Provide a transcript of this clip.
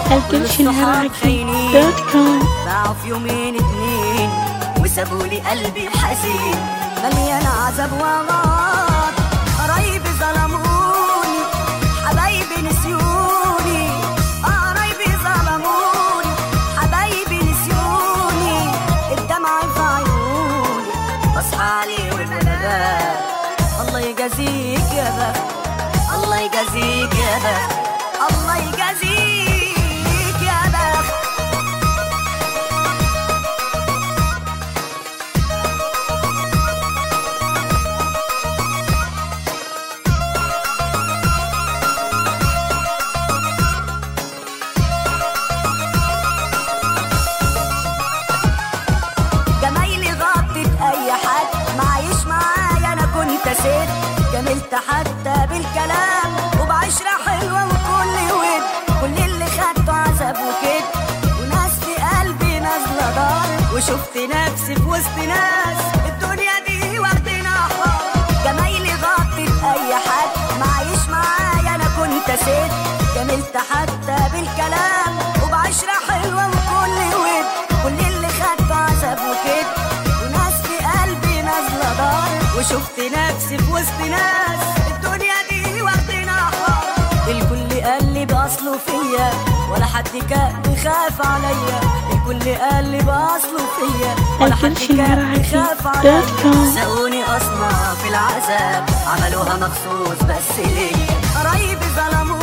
الجلشن العراقي دوت كوم باعوا في يومين اتنين وسابوا لي قلبي الحزين مليان عذاب وغار قرايبي ظلموني حبايبي نسيوني قرايبي ظلموني حبايبي نسيوني الدمع في عيوني بصحى عليه والبلدات الله يجازيك يا بخت الله يجازيك يا بخت الله يجازيك يا بخت جمايلي غطت اي حد معيش معايا انا كنت ست جملت حتى بالكلام وبعشرة حلوة وكل ود كل اللي خدته عذاب وكده وناس في قلبي نازلة دار وشفت نفسي في وسط ناس الدنيا دي واخدنا حار جمايلي غطت اي حد معيش معايا انا كنت ست جملت حتى بالكلام وبعشرة حلوة وكل ود كل اللي خدته عذاب وكده وناس في قلبي نازلة دار وشفت نفسي في وسط ناس الدنيا دي واخدنا حار الكل قال لي بأصله فيا ولا حد كان بيخاف عليا الكل قال لي بأصله فيا ولا حد الجلشن كان العراقي بيخاف دوت عليا كوم ساقوني أصنع في العذاب عملوها مخصوص بس ليا قرايبي ظلموا